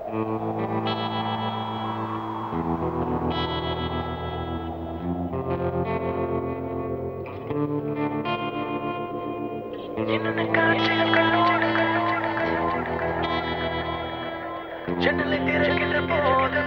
ஜன்னலை திறக்கின்ற போது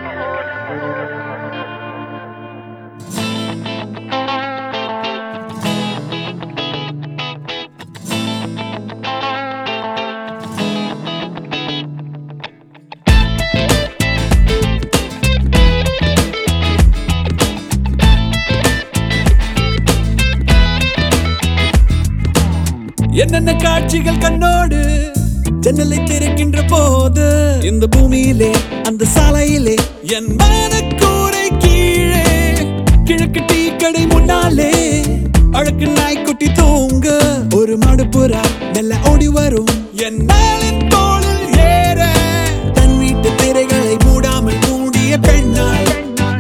என்னென்ன காட்சிகள் கண்ணோடு ஜன்னலை திறக்கின்ற போது இந்த பூமியிலே அந்த சாலையிலே என் மனக்கூரை கீழே கிழக்கு டீ கடை முன்னாலே அழகு நாய்க்குட்டி தூங்க ஒரு மடுப்புறா மெல்ல ஓடி வரும் என் மேலின் தோளில் ஏற தன் வீட்டு திரைகளை மூடாமல் மூடிய பெண்ணாள்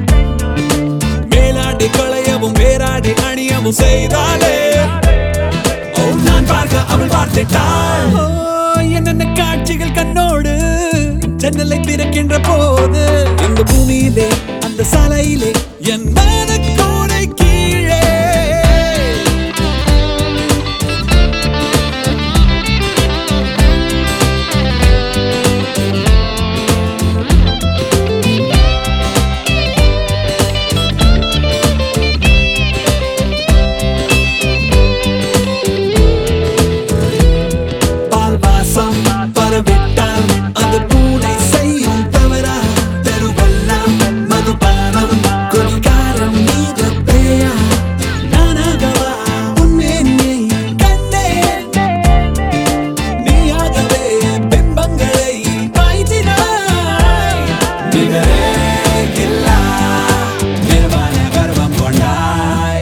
மேலாடி களையவும் வேறாடி அணியவும் செய்தாலே ஓ நான் பார்க்க அவள் பார்த்துட்டாள் ஓ, என்னென்ன காட்சிகள் கண்ணோடு ஜன்னலை திறக்கின்ற போது இந்த பூமியிலே அந்த சாலையிலே என் மனக்கூரை கீழே பால் வாசம் பரவிட்டால் அது பூனை செய்யும் தவறா தெருவெல்லாம் மதுபானம் குடிகாரம் மீது பேயா நானாகவா உன்மேனியை கண்டேன் நீயாகவே பிம்பங்களை பாய்ச்சினாய் நிகரே இல்லா நிர்வாண கர்வம் கொண்டாய்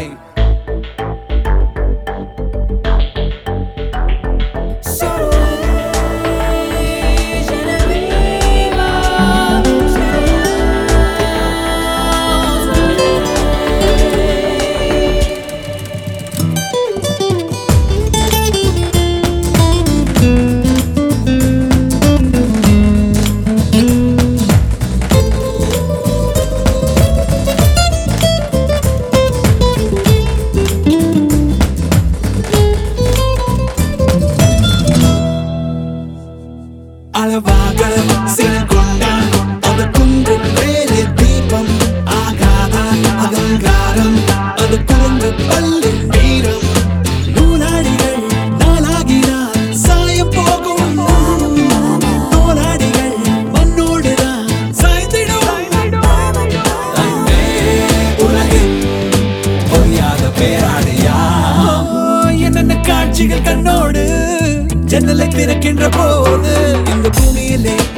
அளவாக சிலர் கொண்டான் அது குன்றின் மேலே தீபம் ஆகாத அகங்காரம் அது குரங்கு பல்லின் வீரம் நூலாடிகள் நாளாகினால் சாயம் போகும் நூலாடிகள் மண்ணோடுதான் சாய்ந்திடும் அன்பே உலகின் பொய்யாத பேராடையா என்னென்ன காட்சிகள் கண்ணோடு ஜன்னலை திறக்கின்ற போது இந்த பூமியிலே